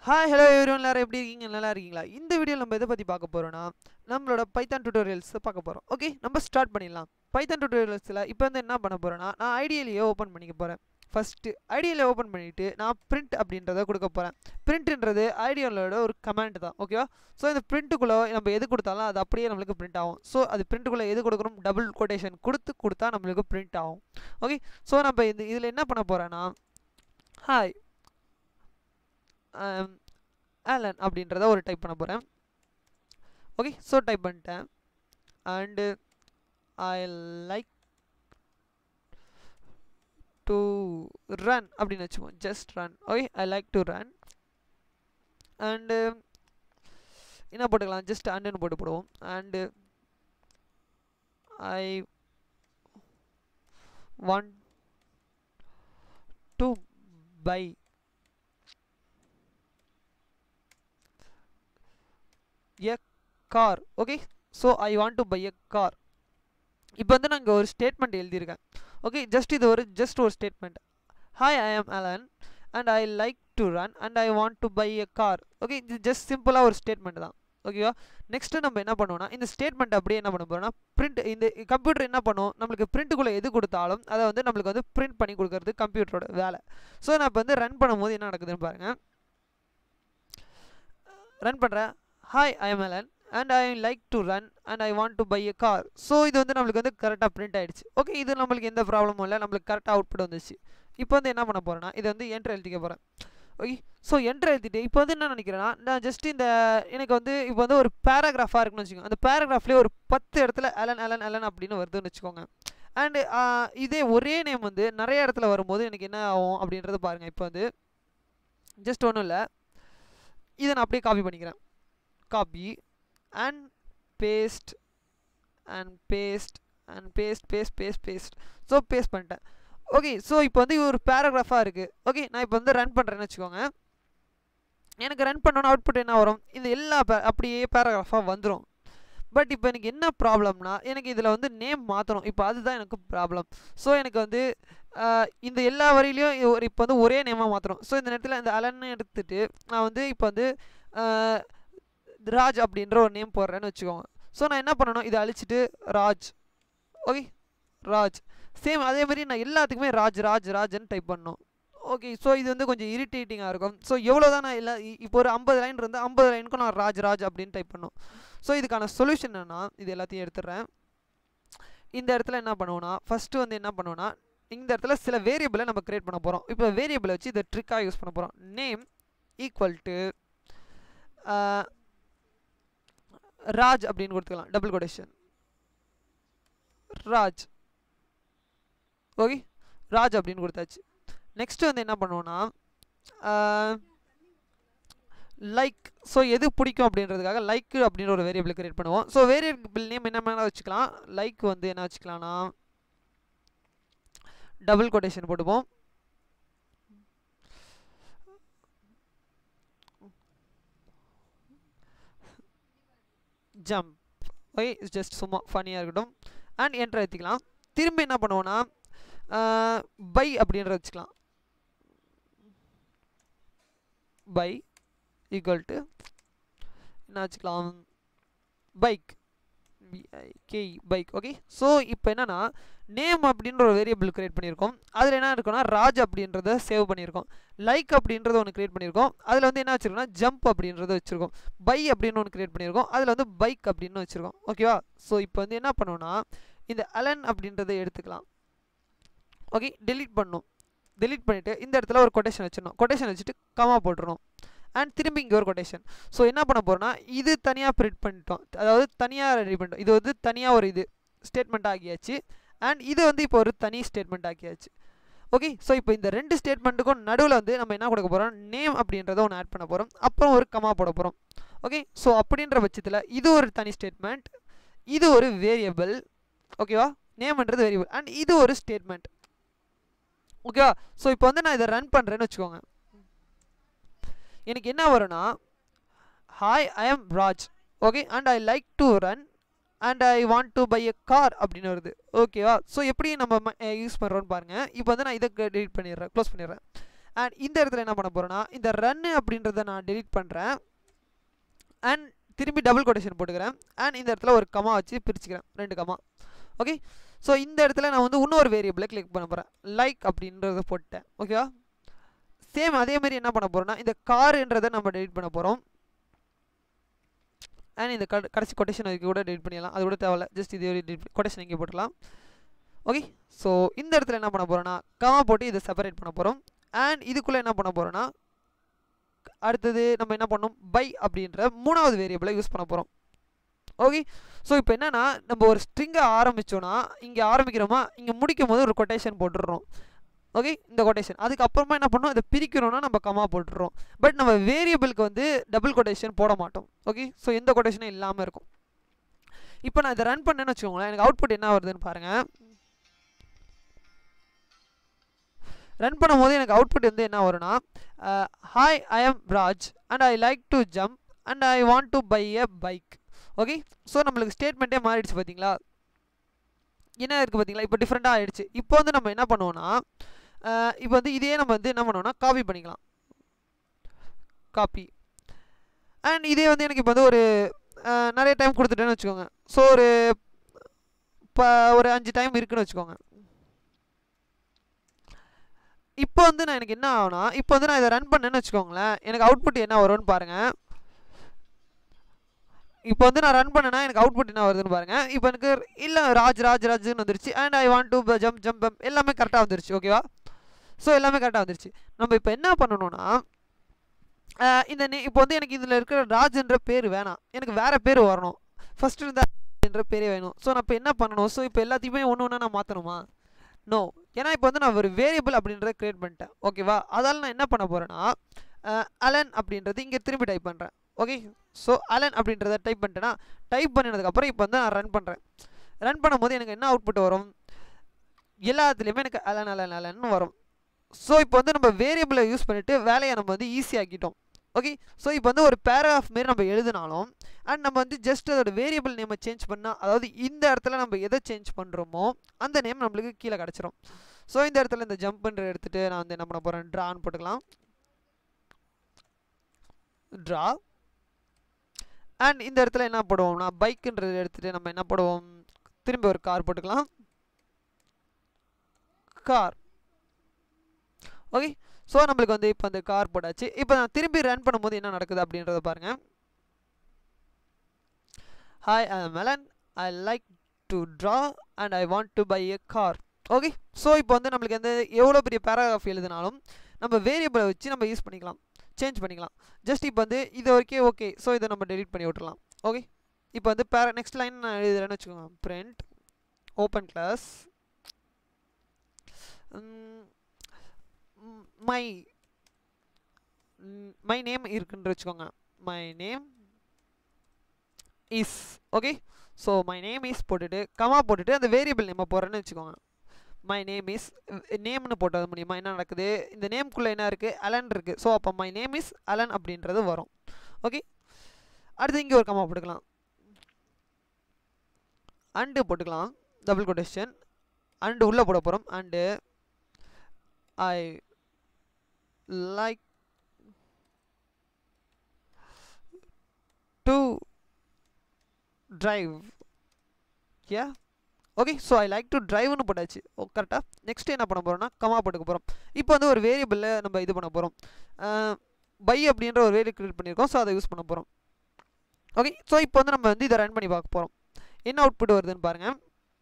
hi hello everyone எல்லாரும் எப்படி இருக்கீங்க நல்லா இருக்கீங்களா இந்த வீடியோவில் நம்ம எதை பற்றி பார்க்க போகிறோம்னா நம்மளோட பைத்தான் டுட்டோரியல்ஸ் பார்க்க போகிறோம் ஓகே நம்ம ஸ்டார்ட் பண்ணிடலாம் பைத்தான் டுட்டோரியல்ஸில் இப்போ வந்து என்ன பண்ண போகிறேன்னா நான் ஐடியலையே ஓப்பன் பண்ணிக்க போகிறேன் ஃபஸ்ட்டு ஐடியலை ஓப்பன் பண்ணிவிட்டு நான் பிரிண்ட் அப்படின்றத கொடுக்க போகிறேன் பிரிண்ட்ன்றது ஐடியலோட ஒரு கமெண்ட் தான் ஓகேவா ஸோ இந்த பிரிண்ட்டுக்குள்ளே நம்ம எது கொடுத்தாலும் அது அப்படியே நம்மளுக்கு பிரிண்ட் ஆகும் ஸோ அது பிரிண்ட்டுக்குள்ளே எது கொடுக்கணும் டபுள் கொட்டேஷன் கொடுத்து கொடுத்தா நம்மளுக்கு பிரிண்ட் ஆகும் ஓகே ஸோ நம்ம இந்த இதில் என்ன பண்ண போகிறேன்னா ஹாய் ஆலன் அப்படின்றத ஒரு டைப் பண்ண போகிறேன் ஓகே ஸோ டைப் பண்ணிட்டேன் and I like to run அப்படின்னு வச்சுப்போம் just run okay I like to run and என்ன போட்டுக்கலாம் ஜஸ்ட் அண்டுன்னு போட்டு போடுவோம் and I want to buy a car okay so I want to buy a car இப்போ வந்து நான் இங்கே ஒரு ஸ்டேட்மெண்ட் எழுதியிருக்கேன் ஓகே ஜஸ்ட் இது ஒரு ஜஸ்ட் ஒரு statement hi I am Alan and I like to run and I want to buy a car okay இது ஜஸ்ட் சிம்பிளாக ஒரு ஸ்டேட்மெண்ட் தான் ஓகேவா நெக்ஸ்ட்டு நம்ம என்ன பண்ணுவோம்னா இந்த ஸ்டேட்மெண்ட் அப்படியே என்ன பண்ண போகிறோம்னா பிரிண்ட் இந்த கம்ப்யூட்டர் என்ன பண்ணும் நம்மளுக்கு பிரிண்ட்டுக்குள்ளே எது கொடுத்தாலும் அதை வந்து நம்மளுக்கு வந்து பிரிண்ட் பண்ணி கொடுக்கறது கம்ப்யூட்டரோட வேலை ஸோ நான் இப்போ வந்து ரன் பண்ணும்போது என்ன நடக்குதுன்னு பாருங்கள் ரன் பண்ணுறேன் hi I am Alan and I like to run and I want to buy a car so இது வந்து நம்மளுக்கு வந்து கரெக்டாக பிரிண்ட் ஆகிடுச்சு ஓகே இது நம்மளுக்கு எந்த ப்ராப்ளமும் இல்லை நம்மளுக்கு கரெக்டாக அவுட்புட் வந்துச்சு இப்போ வந்து என்ன பண்ண போகிறேன்னா இதை வந்து என்ட்ரு எழுதிக்க போகிறேன் ஓகே ஸோ என்ட்ரு எழுதிட்டு இப்போ வந்து என்ன நினைக்கிறேன்னா நான் ஜஸ்ட் இந்த எனக்கு வந்து இப்போ வந்து ஒரு பேராகிராஃபாக இருக்குன்னு வச்சுக்கோங்க அந்த பேராகிராஃப்லேயே ஒரு பத்து இடத்துல அலன் அலன் அலன் அப்படின்னு வருதுன்னு வச்சுக்கோங்க அண்டு இதே ஒரே நேம் வந்து நிறைய இடத்துல வரும்போது எனக்கு என்ன ஆகும் அப்படின்றத பாருங்கள் இப்போ வந்து ஜஸ்ட் ஒன்றும் இல்லை இதை நான் அப்படியே காப்பி பண்ணிக்கிறேன் copy and paste and paste and paste paste paste paste so paste பண்ணிட்டேன் ஓகே ஸோ இப்போ வந்து ஒரு பேராகிராஃபாக இருக்குது ஓகே நான் இப்போ வந்து ரன் பண்ணுறேன்னு வச்சுக்கோங்க எனக்கு ரன் பண்ணோன்னா அவுட்புட் என்ன வரும் இது எல்லா அப்படியே பேராகிராஃபாக வந்துடும் பட் இப்போ எனக்கு என்ன ப்ராப்ளம்னா எனக்கு இதில் வந்து நேம் மாற்றணும் இப்போ அதுதான் எனக்கு ப்ராப்ளம் ஸோ எனக்கு வந்து இந்த எல்லா வரியிலையும் ஒரு இப்போ வந்து ஒரே நேமாக மாற்றணும் ஸோ இந்த நேரத்தில் இந்த அலன்னு எடுத்துகிட்டு நான் வந்து இப்போ வந்து ராஜ் அப்படின்ற ஒரு நேம் போடுறேன்னு வச்சுக்கோங்க ஸோ நான் என்ன பண்ணணும் இதை அழிச்சிட்டு ராஜ் ஓகே ராஜ் சேம் அதே மாதிரி நான் எல்லாத்துக்குமே ராஜ் ராஜ் ராஜ்னு டைப் பண்ணணும் ஓகே ஸோ இது வந்து கொஞ்சம் இரிட்டேட்டிங்காக இருக்கும் ஸோ எவ்வளோ தான் நான் இல்லை இப்போ ஒரு ஐம்பது லைன் இருந்தால் ஐம்பது லைனுக்கும் நான் ராஜ் ராஜ் அப்படின்னு டைப் பண்ணும் ஸோ இதுக்கான சொல்யூஷன் என்னென்னா இது எல்லாத்தையும் எடுத்துடுறேன் இந்த இடத்துல என்ன பண்ணுவோன்னா ஃபஸ்ட்டு வந்து என்ன பண்ணுவோன்னா இந்த இடத்துல சில வேரியபிளை நம்ம க்ரியேட் பண்ண போகிறோம் இப்போ வேரியபிளை வச்சு இதை ட்ரிக்காக யூஸ் பண்ண போகிறோம் நேம் ஈக்குவல் டு ராஜ் அப்படின்னு கொடுத்துக்கலாம் double quotation Raj okay Raj அப்படின்னு கொடுத்தாச்சு நெக்ஸ்ட்டு வந்து என்ன பண்ணுவோன்னா லைக் ஸோ எது பிடிக்கும் அப்படின்றதுக்காக லைக் அப்படின்ற ஒரு வேரியபிள் கிரியேட் பண்ணுவோம் ஸோ வேரியபிள் நேம் என்ன மேலே வச்சுக்கலாம் லைக் வந்து என்ன வச்சுக்கலாம்னா டபுள் கொட்டேஷன் போட்டுப்போம் ஜம்ப் ஓகே ஜஸ்ட் சும்மா ஃபனியாக இருக்கட்டும் அண்ட் என்ட்ரு எடுத்துக்கலாம் திரும்பி என்ன பண்ணுவோன்னா பை அப்படின்ற வச்சுக்கலாம் பை ஈக்குவல் டு என்ன வச்சுக்கலாம் bike K bike okay so இப்போ என்னென்னா நேம் அப்படின்ற ஒரு வேரியபிள் க்ரியேட் பண்ணியிருக்கோம் அதில் என்ன இருக்குன்னா ராஜ் அப்படின்றத சேவ் பண்ணியிருக்கோம் லைக் அப்படின்றத ஒன்று க்ரியேட் பண்ணியிருக்கோம் அதில் வந்து என்ன வச்சுருக்கோம்னா ஜம்ப் அப்படின்றத வச்சுருக்கோம் பை அப்படின்னு ஒன்று க்ரியேட் பண்ணியிருக்கோம் அதில் வந்து பைக் அப்படின்னு வச்சுருக்கோம் ஓகேவா ஸோ இப்போ வந்து என்ன பண்ணோன்னா இந்த அலன் அப்படின்றத எடுத்துக்கலாம் ஓகே டெலீட் பண்ணும் டெலீட் பண்ணிவிட்டு இந்த இடத்துல ஒரு கொட்டேஷன் வச்சிடணும் கொட்டேஷன் வச்சுட்டு கமா போட்டுருணும் அண்ட் திரும்பி இங்கே ஒரு கொட்டேஷன் ஸோ என்ன பண்ண போகிறோன்னா இது தனியாக பிரிண்ட் பண்ணிட்டோம் அதாவது தனியாக ரெடி பண்ணிட்டோம் இது வந்து தனியாக ஒரு இது ஸ்டேட்மெண்ட் ஆகியாச்சு அண்ட் இது வந்து இப்போ ஒரு தனி ஸ்டேட்மெண்ட் ஆக்கியாச்சு ஓகே ஸோ இப்போ இந்த ரெண்டு ஸ்டேட்மெண்ட்டுக்கும் நடுவில் வந்து நம்ம என்ன கொடுக்க போகிறோம் நேம் அப்படின்றத ஒன்று ஆட் பண்ண போகிறோம் அப்புறம் ஒரு கமா போட போகிறோம் ஓகே ஸோ அப்படின்ற பட்சத்தில் இது ஒரு தனி ஸ்டேட்மெண்ட் இது ஒரு வேரியபிள் ஓகேவா நேம்ன்றது வேரியபிள் அண்ட் இது ஒரு ஸ்டேட்மெண்ட் ஓகேவா ஸோ இப்போ வந்து நான் இதை ரன் பண்ணுறேன்னு வச்சுக்கோங்க எனக்கு என்ன வரும்னா hi I am Raj okay and I like to run and I want to buy a car அப்படின்னு வருது ஓகேவா ஸோ எப்படி நம்ம யூஸ் பண்ணுறோன்னு பாருங்கள் இப்போ வந்து நான் இதை டெலிட் பண்ணிடுறேன் க்ளோஸ் பண்ணிடுறேன் அண்ட் இந்த இடத்துல என்ன பண்ண போகிறேன்னா இந்த ரன்னு அப்படின்றத நான் delete பண்ணுறேன் அண்ட் திரும்பி டபுள் கொட்டேஷன் போட்டுக்கிறேன் அண்ட் இந்த இடத்துல ஒரு கமா வச்சு பிரிச்சுக்கிறேன் ரெண்டு கமா ஓகே ஸோ இந்த இடத்துல நான் வந்து இன்னொரு வேரியபிளை கிளிக் பண்ண போகிறேன் லைக் அப்படின்றத போட்டேன் ஓகேவா சேம் அதே மாதிரி என்ன பண்ண போகிறோம்னா இந்த காருன்றதை நம்ம டெலிட் பண்ண போகிறோம் அண்ட் இந்த கட கடைசி கொட்டேஷன் அதுக்கு கூட டெலிட் பண்ணிடலாம் அது கூட தேவையில்ல ஜஸ்ட் இது டெலிட் கொட்டேஷன் இங்கே போட்டுக்கலாம் ஓகே ஸோ இந்த இடத்துல என்ன பண்ண போகிறோன்னா கமா போட்டு இதை செப்பரேட் பண்ண போகிறோம் அண்ட் இதுக்குள்ளே என்ன பண்ண போகிறோன்னா அடுத்தது நம்ம என்ன பண்ணோம் பை அப்படின்ற மூணாவது வேரியபிளை யூஸ் பண்ண போகிறோம் ஓகே ஸோ இப்போ என்னென்னா நம்ம ஒரு ஸ்ட்ரிங்கை ஆரம்பித்தோன்னா இங்கே ஆரம்பிக்கிறோமா இங்கே முடிக்கும் போது ஒரு கொட்டேஷன் போட்டுடுறோம் ஓகே இந்த கொட்டேஷன் அதுக்கப்புறமா என்ன பண்ணோம் இதை பிரிக்கணும்னா நம்ம கமா போட்டுடுறோம் பட் நம்ம வேரியபிளுக்கு வந்து டபுள் கொட்டேஷன் போட மாட்டோம் ஓகே ஸோ எந்த கொட்டேஷனும் இல்லாமல் இருக்கும் இப்போ நான் இதை ரன் பண்ணேன்னு வச்சுக்கோங்களேன் எனக்கு அவுட்புட் என்ன வருதுன்னு பாருங்கள் ரன் பண்ணும்போது எனக்கு அவுட்புட் வந்து என்ன வரும்னா hi I am Raj and I like to jump and I want to buy a bike okay so நம்மளுக்கு ஸ்டேட்மெண்ட்டே மாறிடுச்சு பார்த்தீங்களா என்ன இருக்குது பார்த்தீங்களா இப்போ டிஃப்ரெண்ட்டாக ஆகிடுச்சு இப்போ வந்து நம்ம என்ன பண்ணுவோம்னா இப்போ வந்து இதே நம்ம வந்து என்ன பண்ணுவோம்னா காப்பி பண்ணிக்கலாம் காப்பி அண்ட் இதே வந்து எனக்கு இப்போ வந்து ஒரு அஹ், நிறைய டைம் கொடுத்துட்டேன்னு வச்சுக்கோங்க ஸோ ஒரு இப்போ ஒரு அஞ்சு டைம் இருக்குன்னு வச்சுக்கோங்க இப்போ வந்து நான் எனக்கு என்ன ஆகும்னா இப்போ வந்து நான் இதை ரன் பண்ணேன்னு வச்சுக்கோங்களேன் எனக்கு அவுட்புட் என்ன வரும்னு பாருங்கள் இப்போ வந்து நான் ரன் பண்ணேன்னா எனக்கு அவுட்புட் என்ன வருதுன்னு பாருங்கள் இப்போ எனக்கு இல்லை ராஜ் ராஜ் ராஜ்னு வந்துருச்சு and I want to jump jump எல்லாமே கரெக்டாக வந்துருச்சு ஓகேவா ஸோ எல்லாமே கரெக்டாக வந்துருச்சு நம்ம இப்போ என்ன பண்ணணும்னா அஹ் இந்த நே இப்போ வந்து எனக்கு இதில் இருக்கிற ராஜ்ன்ற பேர் வேணாம் எனக்கு வேறு பேர் வரணும் ஃபஸ்ட்டு இருந்த என்ற பேரே வேணும் ஸோ நான் இப்போ என்ன பண்ணணும் ஸோ இப்போ எல்லாத்தையுமே ஒன்று ஒன்றா நான் மாற்றணுமா நோ ஏன்னா இப்போ வந்து நான் ஒரு வேரியபிள் அப்படின்றத க்ரியேட் பண்ணிட்டேன் ஓகேவா அதால் நான் என்ன பண்ண போகிறேன்னா அலன் அப்படின்றது இங்கே திரும்பி டைப் பண்ணுறேன் ஓகே ஸோ அலன் அப்படின்றத டைப் பண்ணிட்டேன்னா டைப் பண்ணினதுக்கப்புறம் இப்போ வந்து நான் ரன் பண்ணுறேன் ரன் பண்ணும்போது எனக்கு என்ன அவுட்புட் வரும் எல்லாத்துலேயுமே எனக்கு அலன் அலன் அலன்னு வரும் ஸோ இப்போ வந்து நம்ம வேரியபிளை யூஸ் பண்ணிவிட்டு வேலையை நம்ம வந்து ஈஸியாக்கிட்டோம் ஓகே ஸோ இப்போ வந்து ஒரு பேராகிராஃப் மாரி நம்ம எழுதினாலும் அண்ட் நம்ம வந்து ஜஸ்ட் அதோட வேரியபிள் நேமை சேஞ்ச் பண்ணால் அதாவது இந்த இடத்துல நம்ம எதை சேஞ்ச் பண்ணுறோமோ அந்த நேம் நம்மளுக்கு கீழே கிடச்சிரும் ஸோ இந்த இடத்துல இந்த ஜம்ப்ன்ற எடுத்துகிட்டு நான் வந்து என்ன பண்ண போகிறேன் ட்ரான்னு போட்டுக்கலாம் ட்ரா அண்ட் இந்த இடத்துல என்ன போடுவோம்னா பைக்குன்றது எடுத்துகிட்டு நம்ம என்ன போடுவோம் திரும்பி ஒரு கார் போட்டுக்கலாம் கார் ஓகே ஸோ நம்மளுக்கு வந்து இப்போ அந்த கார் போட்டாச்சு இப்போ நான் திரும்பி ரன் பண்ணும்போது என்ன நடக்குது அப்படின்றத பாருங்க hi I'm Alan I like to draw and I want to buy a car okay so இப்போ வந்து நம்மளுக்கு வந்து எவ்வளோ பெரிய பேராகிராஃப் எழுதினாலும் நம்ம வேரியபிளை வச்சு நம்ம யூஸ் பண்ணிக்கலாம் சேஞ்ச் பண்ணிக்கலாம் ஜஸ்ட் இப்போ வந்து இது வரைக்கும் ஓகே ஸோ இதை நம்ம டெலிட் பண்ணி விட்டுறலாம் ஓகே இப்போ வந்து பேர நெக்ஸ்ட் லைன் நான் எழுதுறேன்னு வச்சுக்கோங்க print open class my my name இருக்குன்னு வச்சுக்கோங்க my name is okay so my name is போட்டுட்டு கமா போட்டுட்டு அந்த வேரியபிள் நேமை போடுறேன்னு வச்சுக்கோங்க மை நேம் இஸ் நேம்னு போட்டது மூலியமாக என்ன நடக்குது இந்த நேம்குள்ளே என்ன இருக்குது அலன் இருக்குது ஸோ அப்போ மை நேம் இஸ் அலன் அப்படின்றது வரும் ஓகே அடுத்து இங்கே ஒரு கமா போட்டுக்கலாம் அண்டு போட்டுக்கலாம் டபுள் கொட்டேஷன் அண்டு உள்ளே போட போகிறோம் and I like to drive yeah okay so I like to ட்ரைவ்னு போட்டாச்சு ஓ கரெக்டாக நெக்ஸ்ட் என்ன பண்ண போகிறோம்னா கமா போட்டுக்க போகிறோம் இப்போ வந்து ஒரு வேரியபிளில் நம்ம இது பண்ண போகிறோம் பை அப்படின்ற ஒரு வேரியபிள் க்ரியேட் பண்ணியிருக்கோம் ஸோ அதை யூஸ் பண்ண போகிறோம் ஓகே ஸோ இப்போ வந்து நம்ம வந்து இதை ரன் பண்ணி பார்க்க போகிறோம் என்ன அவுட்புட் வருதுன்னு பாருங்கள்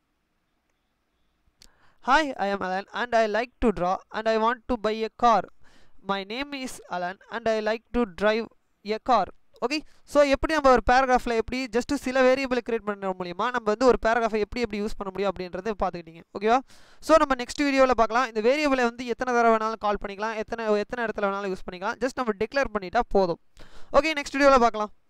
hi I am Alan and I like to draw and I want to buy a car my name is Alan and I like to drive a car okay so எப்படி நம்ம ஒரு பேராகிராஃபில் எப்படி ஜஸ்ட் சில variable create பண்ணுற மூலியமா நம்ம வந்து ஒரு பேராகிராஃபை எப்படி எப்படி யூஸ் பண்ண முடியும் அப்படின்றத பார்த்துக்கிட்டீங்க ஓகேவா ஸோ நம்ம நெக்ஸ்ட் வீடியோவில் பார்க்கலாம் இந்த வேரியபிளை வந்து எத்தனை தடவை வேணாலும் கால் பண்ணிக்கலாம் எத்தனை எத்தனை இடத்துல வேணாலும் யூஸ் பண்ணிக்கலாம் ஜஸ்ட் நம்ம டிக்ளேர் பண்ணிட்டா போதும் ஓகே நெக்ஸ்ட் வீடியோவில் பார்க்கலாம்